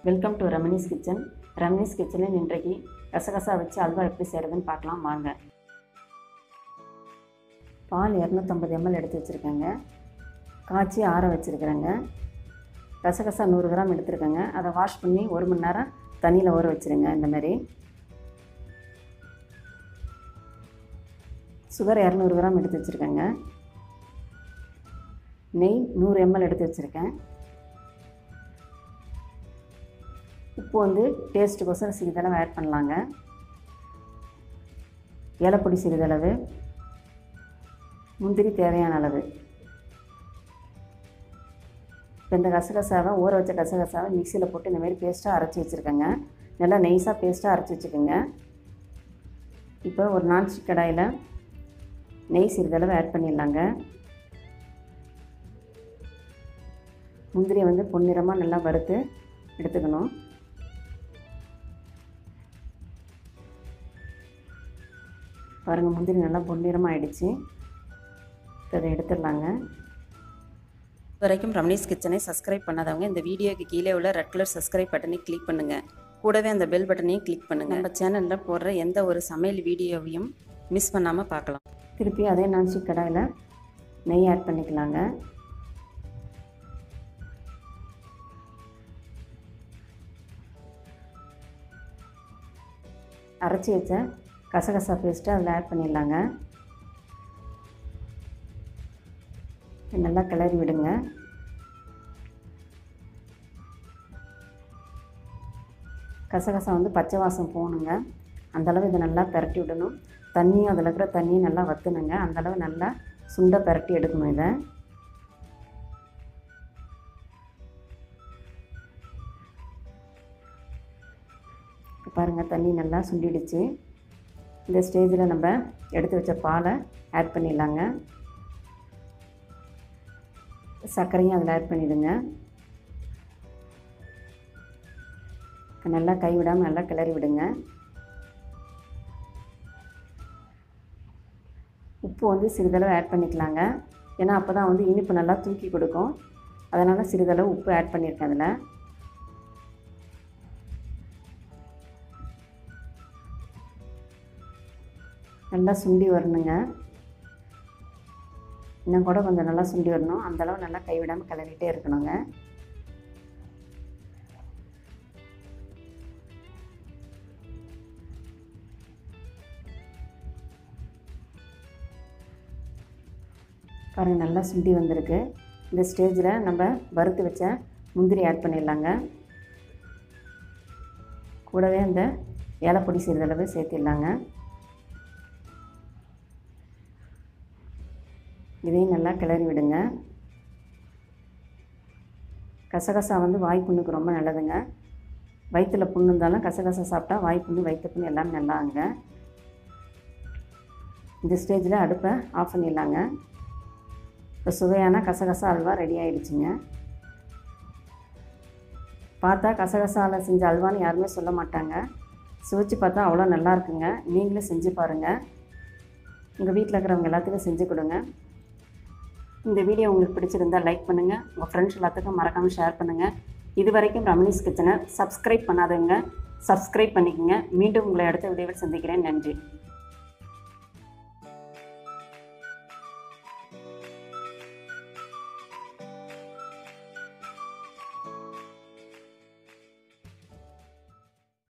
welcome to Ramani's kitchen Ramani's கிச்சனில் இன்றைக்கு கசகசா வச்சு அல்வா எப்படி செய்கிறதுன்னு பார்க்கலாம் வாங்க பால் இரநூத்தம்பது எம்எல் எடுத்து வச்சுருக்கேங்க காய்ச்சி ஆற வச்சுருக்கிறேங்க கசகசா நூறு கிராம் எடுத்துருக்கேங்க அதை வாஷ் பண்ணி ஒரு மணி நேரம் தண்ணியில் ஊற வச்சுருங்க இந்த மாதிரி சுகர் இரநூறு கிராம் எடுத்து வச்சுருக்கேங்க நெய் நூறு எம்எல் எடுத்து வச்சுருக்கேன் உப்பு வந்து டேஸ்ட்டுக்கோசரம் சிறிதளவு ஆட் பண்ணலாங்க ஏலப்பொடி சிறிதளவு முந்திரி தேவையான அளவு இப்போ இந்த கசகசாவை ஊற வச்ச கசகசாவை மிக்சியில் போட்டு இந்த மாதிரி பேஸ்ட்டாக அரைச்சி வச்சுருக்கேங்க நல்லா நெய்ஸாக பேஸ்ட்டாக அரைச்சி வச்சுக்கோங்க இப்போ ஒரு நான்ஸ்டிக் கடாயில் நெய் சிறிதளவு ஆட் பண்ணிடலாங்க முந்திரியை வந்து பொன்னிறமாக நல்லா வறுத்து எடுத்துக்கணும் பாருங்கள் முந்திரி நல்லா பொன்னிறமாக ஆயிடுச்சு இப்போ அதை எடுத்துடலாங்க வரைக்கும் ரமணீஸ் கிச்சனை சப்ஸ்கிரைப் பண்ணாதவங்க இந்த வீடியோக்கு கீழே உள்ள ரெட் கலர் சப்ஸ்கிரைப் பட்டனை கிளிக் பண்ணுங்கள் கூடவே அந்த பெல் பட்டனையும் கிளிக் பண்ணுங்கள் நம்ம சேனலில் போடுற எந்த ஒரு சமையல் வீடியோவையும் மிஸ் பண்ணாமல் பார்க்கலாம் திருப்பி அதே நான்ஸ்டிக் கடாயில் நெய் ஆட் பண்ணிக்கலாங்க அரைச்சி வச்ச கசகசா பேஸ்ட்டு அதில் ஆட் பண்ணிடலாங்க நல்லா கிளறி விடுங்க கசகசா வந்து பச்சை வாசம் போகணுங்க அந்தளவு இதை நல்லா பெரட்டி விடணும் தண்ணியும் அதில் இருக்கிற தண்ணியும் நல்லா வற்றணுங்க அந்தளவு நல்லா சுண்டை பெரட்டி எடுக்கணும் இதை பாருங்கள் தண்ணி நல்லா சுண்டிடுச்சு இந்த ஸ்டேஜில் நம்ம எடுத்து வச்ச பாலை ஆட் பண்ணிடலாங்க சர்க்கரையும் அதில் ஆட் பண்ணிவிடுங்க நல்லா கைவிடாமல் நல்லா கிளறி விடுங்க உப்பு வந்து சிறிதளவு ஆட் பண்ணிக்கலாங்க ஏன்னா அப்போ தான் வந்து இனிப்பு நல்லா தூக்கி கொடுக்கும் அதனால் சிறிதளவு உப்பு ஆட் பண்ணியிருக்கேன் அதில் நல்லா சுண்டி வரணுங்க இன்னும் கூட கொஞ்சம் நல்லா சுண்டி வரணும் அந்தளவு நல்லா கைவிடாமல் கிளறிட்டே இருக்கணுங்க பாருங்கள் நல்லா சுண்டி வந்திருக்கு இந்த ஸ்டேஜில் நம்ம வறுத்து வச்ச முந்திரி ஆட் பண்ணிடலாங்க கூடவே அந்த ஏலப்பொடி சிறிதளவு சேர்த்திடலாங்க இதையும் நல்லா கிளறி விடுங்க கசகசா வந்து வாய் புண்ணுக்கு ரொம்ப நல்லதுங்க வயிற்றில் புண்ணு இருந்தாலும் கசகசா சாப்பிட்டா வாய் புண்ணு வயிற்று புண்ணு எல்லாமே நல்லாங்க இந்த ஸ்டேஜில் அடுப்பை ஆஃப் பண்ணிடலாங்க இப்போ சுவையான கசகசா அல்வா ரெடி ஆகிடுச்சுங்க பார்த்தா கசகசாவில் செஞ்ச அல்வான்னு யாருமே சொல்ல மாட்டாங்க சுவைச்சு பார்த்தா அவ்வளோ நல்லா இருக்குங்க நீங்களும் செஞ்சு பாருங்கள் உங்கள் வீட்டில் இருக்கிறவங்க எல்லாத்துக்கும் செஞ்சு கொடுங்க இந்த வீடியோ உங்களுக்கு பிடிச்சிருந்தால் லைக் பண்ணுங்கள் உங்கள் ஃப்ரெண்ட்ஸ் எல்லாத்துக்கும் மறக்காமல் ஷேர் பண்ணுங்கள் இது வரைக்கும் ரமணீஸ் கிச்சனை சப்ஸ்கிரைப் பண்ணாதவங்க சப்ஸ்கிரைப் பண்ணிக்கோங்க மீண்டும் உங்களை அடுத்த வீடியோவில் சந்திக்கிறேன் நன்றி